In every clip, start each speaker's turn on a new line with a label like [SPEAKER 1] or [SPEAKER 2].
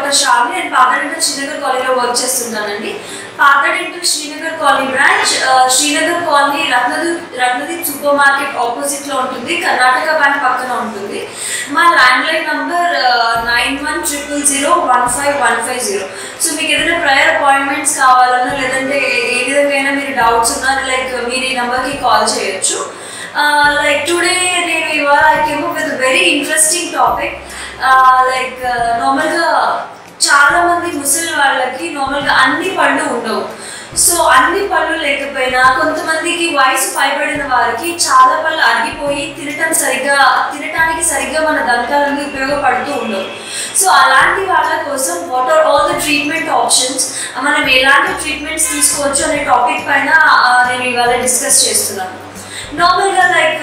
[SPEAKER 1] doctor Xiaomi నేను పాత dental Srinagar కాలనీలో వర్క్ చేస్తుంటానండి పాత డెంటల్ శ్రీనగర్ కాలనీ బ్రాంచ్ ఆ, Srinagar colony Ratnadeep Ratnadeep super market opposite లో ఉంటుంది కర్ణాటక బ్యాంక్ పక్కన ఉంటుంది మా land line number nine one triple zero one five one five zero so మీకు ఏదైనా ప్రయర్ అపాయింట్మెంట్స్ కావాలన్నా లేదంటే ఏ- ఏ విధంగా అయినా మీరు డౌట్స్ ఉన్నా లైక్ మీరు ఈ నెంబర్కి కాల్ చేయొచ్చు లైక్ టుడే నేను ఇవాళ I came with very interesting topic like నార్మల్గా చాలా మంది ముసలి వాళ్ళకి నార్మల్గా అన్ని పళ్ళు ఉండవు సో అన్ని పళ్ళు లేకపోయినా కొంతమందికి వయసు పైబడిన వారికి చాలా పళ్ళు అరిగిపోయి తినటం సరిగ్గా తినటానికి సరిగ్గా మన దంతాలన్నీ ఉపయోగపడుతూ ఉండవు సో అలాంటి వాళ్ళ కోసం what are all the treatment options మనం ఎలాంటి ట్రీట్మెంట్స్ తీసుకోవచ్చు అనే టాపిక్ పైన ఆ, నేను ఇవాళ డిస్కస్ చేస్తున్నాను నార్మల్గా లైక్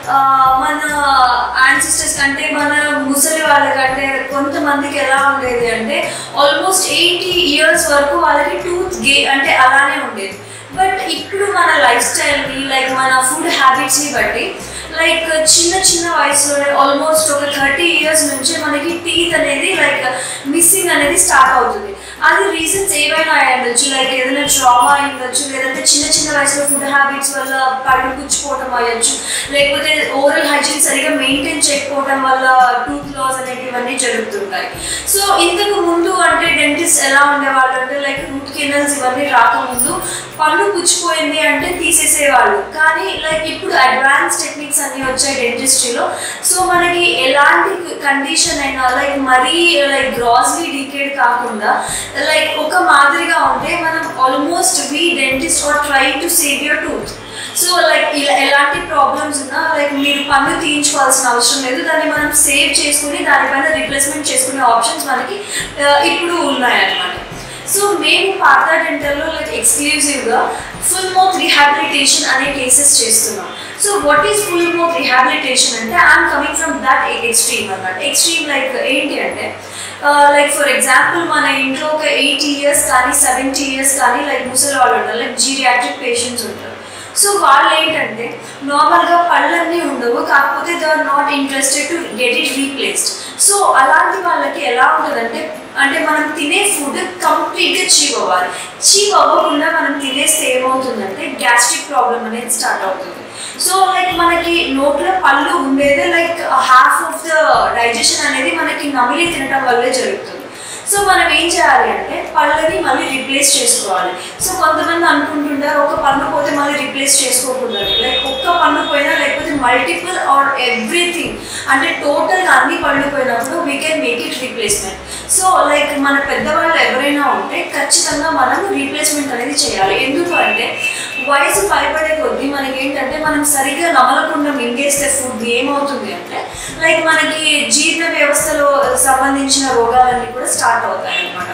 [SPEAKER 1] మన యాన్సిస్టర్స్ కంటే మన ముసలి వాళ్ళకంటే కొంతమందికి ఎలా ఉండేది అంటే ఆల్మోస్ట్ ఎయిటీ ఇయర్స్ వరకు వాళ్ళకి టూత్ గే అంటే అలానే ఉండేది బట్ ఇప్పుడు మన లైఫ్ స్టైల్ని లైక్ మన ఫుడ్ హ్యాబిట్స్ని బట్టి లైక్ చిన్న చిన్న వయసులోనే ఆల్మోస్ట్ ఒక థర్టీ ఇయర్స్ నుంచే మనకి టీత్ అనేది లైక్ మిస్సింగ్ అనేది స్టార్ట్ అవుతుంది అది రీజన్స్ ఏవైనా అయి ఉండొచ్చు లైక్ ఏదైనా ట్రామా అయి ఉండొచ్చు లేదంటే చిన్న చిన్న వయసులో ఫుడ్ హ్యాబిట్స్ వల్ల పళ్ళు పుచ్చిపోవటం అయ్యొచ్చు లేకపోతే ఓరల్ హైజీన్ సరిగా మెయింటైన్ చేయకపోవడం వల్ల టూత్ లాస్ అనేటివన్నీ జరుగుతుంటాయి సో ఇంతకు ముందు అంటే డెంటిస్ట్ ఎలా ఉండేవాళ్ళు అంటే లైక్ రూట్ కెనల్స్ ఇవన్నీ రాకముందు పళ్ళు పుచ్చిపోయింది అంటే తీసేసేవాళ్ళు కానీ లైక్ ఇప్పుడు అడ్వాన్స్ టెక్నిక్స్ అన్ని వచ్చాయి డెంటిస్ట్రీలో సో మనకి ఎలాంటి కండిషన్ అయినా లైక్ మరీ లైక్ గ్రాస్లీ డీకేడ్ కాకుండా లైక్ ఒక మాదిరిగా ఉంటే మనం almost we dentist are try to save your tooth so like ఇలా ఎలాంటి ప్రాబ్లమ్స్ ఉన్నా లైక్ మీరు పన్ను తీయించుకోవాల్సిన అవసరం లేదు దాన్ని మనం సేవ్ చేసుకుని దానిపైన రీప్లేస్మెంట్ చేసుకునే ఆప్షన్స్ మనకి ఆ, ఇప్పుడు ఉన్నాయన్నమాట సో మేము పాత డెంటల్లో లైక్ ఎక్స్క్లూజివ్గా ఫుల్ మౌత్ రిహాబిలిటేషన్ అనే కేసెస్ చేస్తున్నాం so what is full mouth rehabilitation అంటే I'm coming from that extreme అన్నమాట ఎక్స్ట్రీమ్ లైక్ ఏంటి అంటే లైక్ ఫర్ ఎగ్జాంపుల్ మన ఇంట్లో ఒక ఎయిటీ ఇయర్స్ కానీ సెవెంటీ ఇయర్స్ కానీ లైక్ ముసలి వాళ్ళు ఉంటారు లైక్ జీరియాట్రిక్ పేషెంట్స్ ఉంటారు సో వాళ్ళు ఏంటంటే నార్మల్గా పళ్ళన్నీ ఉండవు కాకపోతే they are not interested to get it replaced so అలాంటి వాళ్ళకి ఎలా ఉంటుందంటే అంటే మనం తినే ఫుడ్ కంప్లీట్గా చీవ్ అవ్వాలి చీవ్ అవ్వకుండా మనం తినేస్తే ఏమవుతుందంటే గ్యాస్ట్రిక్ ప్రాబ్లం అనేది స్టార్ట్ అవుతుంది సో లైక్ మనకి నోట్లో పళ్ళు ఉండేదే like half of the digestion అనేది మనకి నమిలి తినడం వల్లే జరుగుతుంది సో మనం ఏం చేయాలి అంటే పళ్ళని మళ్ళీ రీప్లేస్ చేసుకోవాలి సో కొంతమంది అనుకుంటుంటారు ఒక పన్ను పోతే మళ్ళీ రీప్లేస్ చేసుకోకూడదు లైక్ ఒక్క పన్ను పోయినా లేకపోతే మల్టిపుల్ ఆర్ ఎవ్రీథింగ్ అంటే టోటల్గా అన్ని పళ్ళు పోయినప్పుడు we can make it replacement so like మన పెద్దవాళ్ళు ఎవరైనా ఉంటే ఖచ్చితంగా మనం రీప్లేస్మెంట్ అనేది చేయాలి ఎందుకు అంటే వయసు పైపడే కొద్దీ మనకి ఏంటంటే మనం సరిగ్గా నమలకుండా మింగేస్తే ఫుడ్ ఏమవుతుంది అంటే లైక్ మనకి జీర్ణ వ్యవస్థలో సంబంధించిన రోగాలన్నీ కూడా స్టార్ట్ అవుతాయి అన్నమాట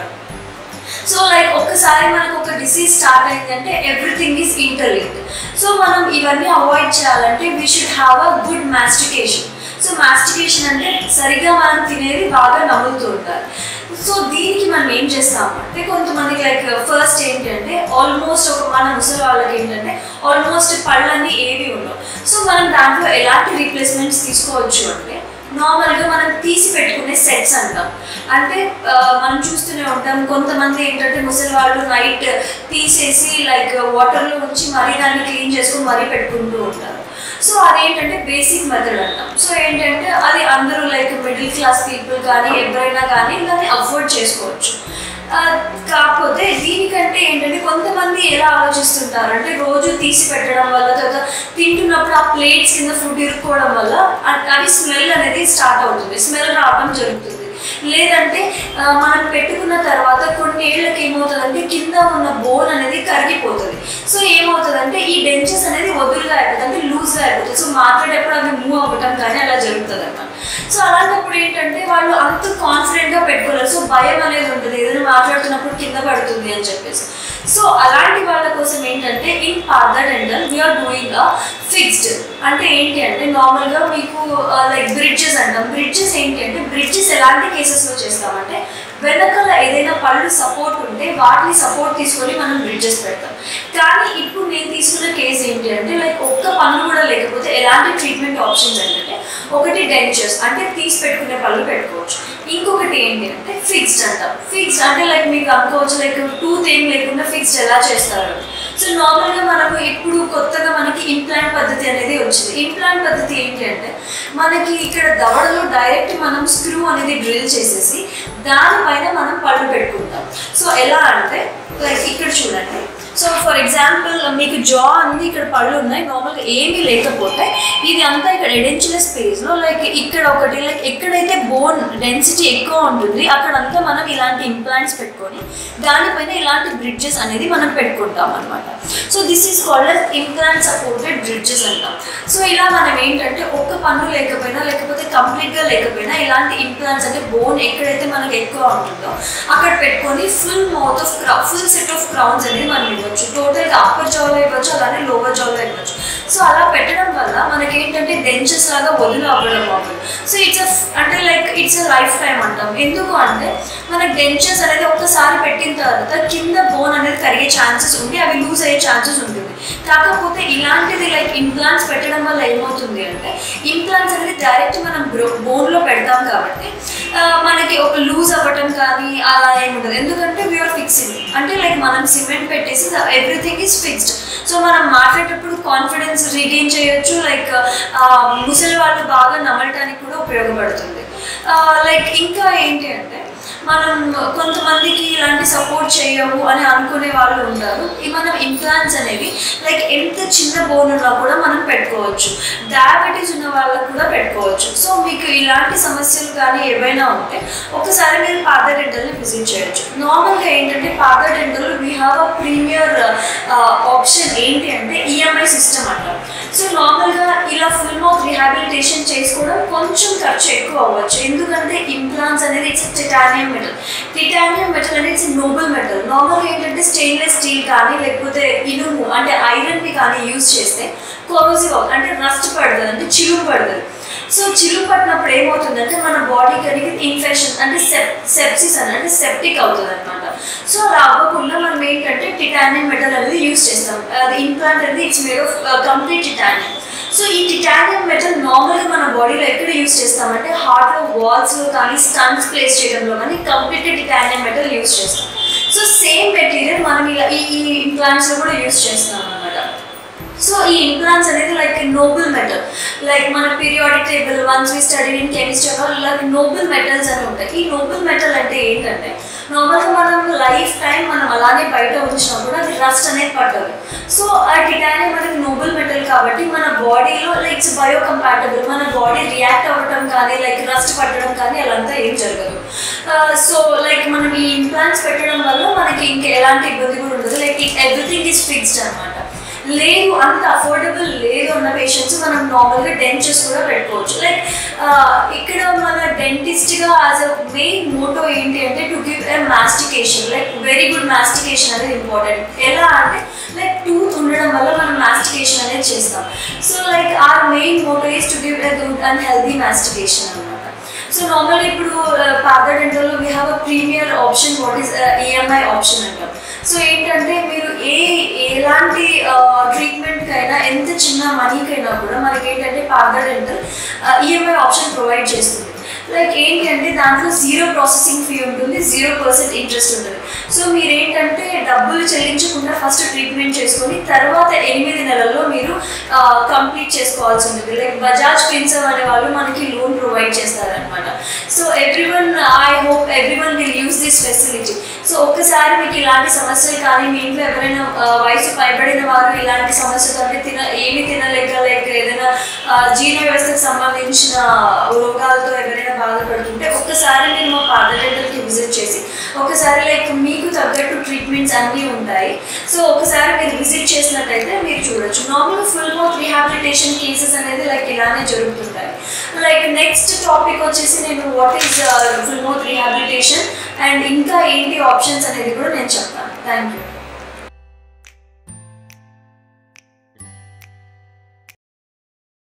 [SPEAKER 1] సో లైక్ ఒక్కసారి మనకు ఒక డిసీజ్ స్టార్ట్ అయిందంటే ఎవ్రీథింగ్ ఈజ్ ఇంటర్లింక్డ్ సో మనం ఇవన్నీ అవాయిడ్ చేయాలంటే we should have a good mastication so mastication అంటే సరిగ్గా మనం తినేది బాగా నమ్ముతూ ఉంటారు సో దీనికి మనం ఏం చేస్తామంటే కొంతమందికి లైక్ ఫస్ట్ ఏంటంటే ఆల్మోస్ట్ ఒక మన ముసలి వాళ్ళకి ఏంటంటే ఆల్మోస్ట్ పళ్ళన్నీ ఏవి ఉండవు సో మనం దాంట్లో ఎలాంటి రీప్లేస్మెంట్స్ తీసుకోవచ్చు అంటే నార్మల్గా మనం తీసి పెట్టుకునే సెట్స్ అంటాం అంటే ఆ, మనం చూస్తూనే ఉంటాం కొంతమంది ఏంటంటే ముసలి వాళ్ళు నైట్ తీసేసి లైక్ వాటర్లో ఉంచి మరీ దాన్ని క్లీన్ చేసుకుని మరీ పెట్టుకుంటూ ఉంటారు సో అదేంటంటే బేసిక్ మెథడ్ అంటాం సో ఏంటంటే అది అందరూ లైక్ మిడిల్ క్లాస్ పీపుల్ కానీ ఎవరైనా కానీ దాన్ని అఫోర్డ్ చేసుకోవచ్చు ఆ, కాకపోతే దీనికంటే ఏంటంటే కొంతమంది ఎలా ఆలోచిస్తుంటారు అంటే రోజు తీసి పెట్టడం వల్ల తర్వాత తింటున్నప్పుడు ఆ ప్లేట్స్ కింద ఫుడ్ ఇరుక్కోవడం వల్ల అ- అవి స్మెల్ అనేది స్టార్ట్ అవుతుంది స్మెల్ రావడం జరుగుతుంది లేదంటే ఆ, మనం పెట్టుకున్న తర్వాత కొన్ని ఏళ్ళకి ఏమవుతుందంటే కింద ఉన్న బోన్ అనేది కరిగిపోతుంది సో ఏమవుతుందంటే ఈ డెంచెస్ అనేది వదులుగా అయిపోతుంది అంటే లూజ్గా అయిపోతుంది సో మాట్లాడేటప్పుడు అవి మూవ్ అవ్వటం కానీ అలా జరుగుతుంది అన్నమాట సో అలాంటప్పుడు ఏంటంటే వాళ్ళు అంత కాన్ఫిడెంట్గా పెట్టుకోలేరు సో భయం అనేది ఉంటుంది ఏదైనా మాట్లాడుతున్నప్పుడు కింద పడుతుంది అని చెప్పేసి సో అలాంటి వాళ్ళ కోసం ఏంటంటే in Partha dental we're doing a fixed అంటే ఏంటి అంటే నార్మల్గా మీకు లైక్ బ్రిడ్జెస్ అంటాం బ్రిడ్జెస్ ఏంటి అంటే బ్రిడ్జెస్ ఎలాంటి కేసెస్లో చేస్తామంటే వెనకాల ఏదైనా పళ్ళు సపోర్ట్ ఉంటే వాటిని సపోర్ట్ తీసుకొని మనం బ్రిడ్జెస్ పెడతాం కానీ ఇప్పుడు నేను తీసుకున్న కేసు ఏంటి అంటే లైక్ ఒక్క పన్ను కూడా లేకపోతే ఎలాంటి ట్రీట్మెంట్ ఆప్షన్స్ ఏంటంటే ఒకటి డెంచర్స్ అంటే తీసి పెట్టుకునే పళ్ళు పెట్టుకోవచ్చు ఇంకొకటి ఏంటి అంటే ఫిక్స్డ్ అంటాం ఫిక్స్డ్ అంటే లైక్ మీకు అనుకోవచ్చు లైక్ టూత్ ఏం లేకుండా ఫిక్స్డ్ ఎలా చేస్తారు సో నార్మల్గా మనకు ఇప్పుడు కొత్తగా మనకి ఇంప్లాంట్ పద్ధతి అనేది వచ్చింది ఇంప్లాంట్ పద్ధతి ఏంటి అంటే మనకి ఇక్కడ దవడలో డైరెక్ట్ మనం స్క్రూ అనేది డ్రిల్ చేసేసి దానిపైన మనం పళ్ళు పెట్టుకుంటాం సో ఎలా అంటే లైక్ ఇక్కడ చూడండి సో ఫర్ ఎగ్జాంపుల్ మీకు జా అనేది ఇక్కడ పళ్ళు ఉన్నాయి నార్మల్గా ఏమీ లేకపోతే ఇది అంతా ఇక్కడ ఎడెన్షియల్ స్పేస్లో లైక్ ఇక్కడ ఒకటి లైక్ ఎక్కడైతే బోన్ డెన్సిటీ ఎక్కువ ఉంటుంది అక్కడంతా మనం ఇలాంటి ఇంప్లాంట్స్ పెట్టుకొని దానిపైన ఇలాంటి బ్రిడ్జెస్ అనేది మనం పెట్టుకుంటాం అనమాట so this is called as implant supported bridges అంటాం సో ఇలా మనం ఏంటంటే ఒక్క పన్ను లేకపోయినా లేకపోతే కంప్లీట్గా లేకపోయినా ఇలాంటి ఇంప్లాంట్స్ అంటే బోన్ ఎక్కడైతే మనకి ఎక్కువ ఉంటుందో అక్కడ పెట్టుకొని full mouth of crown full set of crowns అనేది మనం ఇవ్వచ్చు టోటల్గా అప్పర్ జోలో ఇవ్వచ్చు అలానే లోవర్ జోలో ఇవ్వచ్చు సో అలా పెట్టడం వల్ల మనకి ఏంటంటే డెంచెస్ లాగా వదిలి అవ్వడం అవ్వదు సో ఇట్స్ అంటే లైక్ ఇట్స్ లైఫ్ టైం అంటాం ఎందుకు అంటే మనకి డెంచెస్ అనేది ఒక్కసారి పెట్టిన తర్వాత కింద బోన్ అనేది కరిగే ఛాన్సెస్ ఉండి అవి లూజ్ అయ్యే ఛాన్సెస్ ఉంటుంది కాకపోతే ఇలాంటిది లైక్ ఇంప్లాంట్స్ పెట్టడం వల్ల ఏమవుతుంది అంటే ఇంప్లాంట్స్ అనేది డైరెక్ట్ మనం బోన్లో పెడతాం కాబట్టి ఆ, మనకి ఒక లూజ్ అవ్వటం కానీ అలా ఏముండదు ఎందుకంటే వీఆర్ ఫిక్సింగ్ అంటే లైక్ మనం సిమెంట్ పెట్టేసి ఎవ్రీథింగ్ ఈజ్ ఫిక్స్డ్ సో మనం మాట్లాడేటప్పుడు కాన్ఫిడెన్స్ రీగెయిన్ చేయొచ్చు లైక్ ముసలి వాళ్ళు బాగా నమ్మటానికి కూడా ఉపయోగపడుతుంది లైక్ ఇంకా ఏంటి అంటే మనం కొంతమందికి ఇలాంటి సపోర్ట్ చేయవు అని అనుకునే వాళ్ళు ఉంటారు ఈ మనం ఇంప్లాంట్స్ అనేవి లైక్ ఎంత చిన్న బోన్ ఉన్నా కూడా మనం పెట్టుకోవచ్చు డయాబెటీస్ ఉన్న వాళ్ళకు కూడా పెట్టుకోవచ్చు సో మీకు ఇలాంటి సమస్యలు కానీ ఏవైనా ఉంటే ఒకసారి మీరు పాత డెంటల్ని విజిట్ చేయొచ్చు నార్మల్గా ఏంటంటే Partha dental we have a premier option ఏంటి అంటే ఈఎంఐ సిస్టమ్ అంటాం సో నార్మల్గా ఇలా ఫుల్ మౌత్ రిహాబిలిటేషన్ చేసుకోవడం కొంచెం ఖర్చు ఎక్కువ అవ్వచ్చు ఎందుకంటే ఇంప్లాంట్స్ అనేది it's titanium metal titanium metal అనేది ఇట్స్ నోబుల్ మెటల్ నార్మల్గా ఏంటంటే స్టెయిన్లెస్ స్టీల్ కానీ లేకపోతే ఇనుము అంటే ఐరన్వి కానీ యూజ్ చేస్తే కొరోజివ్ అంటే రస్ట్ పడుతుంది అంటే చిలుము పడుతుంది సో చిలుము పట్టినప్పుడు ఏమవుతుందంటే మన బాడీకి అనేది ఇన్ఫెక్షన్ అంటే సెప్ సెప్సిస్ అని అంటే సెప్టిక్ అవుతుంది అనమాట సో అలా అవ్వకుండా మనం ఏంటంటే టిటానియం మెటల్ అనేది యూజ్ చేస్తాం అది ఇంప్లాంట్ అనేది it's made of complete titanium so ఈ టిటానియం మెటల్ నార్మల్గా మన బాడీలో ఎక్కడ యూజ్ చేస్తామంటే హార్ట్లో వాల్స్లో కానీ స్టన్స్ ప్లేస్ చేయడంలో కానీ కంప్లీట్ టిటానియం మెటల్ యూజ్ చేస్తాం సో సేమ్ మెటీరియల్ మనం ఇలా ఈ ఈ ఇంప్లాంట్స్లో కూడా యూజ్ చేస్తాం అనమాట సో ఈ ఇంప్లాంట్స్ అనేది లైక్ నోబుల్ మెటల్ లైక్ మన periodic table once we study in chemistry like noble metals అని ఉంటాయి ఈ నోబుల్ మెటల్ అంటే ఏంటంటే నార్మల్గా మనం లైఫ్ టైం మనం అలానే బయట ఉంచినా కూడా అది రస్ట్ అనేది పట్టదు సో ఆ టిటానియం అనేది నోబుల్ మెటల్ కాబట్టి మన బాడీలో లైక్ ఇట్స్ బయో కంపాటబుల్ మన బాడీ రియాక్ట్ అవ్వడం కానీ లైక్ రస్ట్ పట్టడం కానీ అలంతా ఏం జరగదు సో లైక్ మనం ఈ ఇంప్లాంట్స్ పెట్టడం వల్ల మనకి ఇంకా ఎలాంటి ఇబ్బంది కూడా ఉండదు లైక్ ఎవ్రీథింగ్ ఈజ్ ఫిక్స్డ్ అనమాట లేదు అంత అఫోర్డబుల్ లేదు అన్న పేషెంట్స్ మనం నార్మల్గా డెంచెస్ కూడా పెట్టుకోవచ్చు లైక్ ఇక్కడ మన డెంటిస్ట్గా యాజ్ అ మెయిన్ మోటో ఏంటి అంటే to give a mastication like very good mastication అనేది ఇంపార్టెంట్ ఎలా అంటే లైక్ టూత్ ఉండడం వల్ల మనం మాస్టికేషన్ అనేది చేస్తాం so like our main motto is to give a good and healthy mastication అనమాట సో నార్మల్ ఇప్పుడు Partha dental we have a premier option what is EMI option అంటాం సో ఏంటంటే మీరు ఏ ఎలాంటి ట్రీట్మెంట్కైనా ఎంత చిన్న మనీకైనా కూడా మనకి ఏంటంటే Partha dental EMI option provide చేస్తుంది లైక్ ఏంటి అంటే దాంట్లో జీరో ప్రాసెసింగ్ ఫీ ఉంటుంది జీరో పర్సెంట్ ఇంట్రెస్ట్ ఉంటుంది సో మీరు ఏంటంటే డబ్బులు చెల్లించకుండా ఫస్ట్ ట్రీట్మెంట్ చేసుకొని తర్వాత ఎనిమిది నెలల్లో మీరు కంప్లీట్ చేసుకోవాల్సి ఉంటుంది లైక్ బజాజ్ ఫిన్సమ్ అనే వాళ్ళు మనకి లోన్ ప్రొవైడ్ చేస్తారనమాట so every one I hope every one will use this facility so ఒక్కసారి మీకు ఇలాంటి సమస్యలు కానీ మీ ఇంట్లో ఎవరైనా ఆ, వయసు పైబడిన వారు ఇలాంటి సమస్యలు అంటే తిన ఏమి తినలేక లేక ఏదైనా ఆ, జీర్ణ వ్యవస్థకు సంబంధించిన రోగాలతో ఎవరైనా బాధపడుతుంటే ఒక్కసారి మీరు మా పాత డెంటల్కి విజిట్ చేసి ఒకసారి లైక్ మీకు తగ్గట్టు ట్రీట్మెంట్స్ అన్నీ ఉంటాయి సో ఒకసారి మీరు విజిట్ చేసినట్టయితే మీరు చూడొచ్చు నార్మల్గా ఫుల్ మౌత్ రీహాబిలిటేషన్ కేసెస్ అనేది లైక్ ఇలానే జరుగుతుంటాయి లైక్ నెక్స్ట్ టాపిక్ వచ్చేసి నేను what is full mouth rehabilitation and ఇంకా ఏంటి ఆప్షన్స్ అనేది కూడా నేను చెప్తాను థ్యాంక్ యూ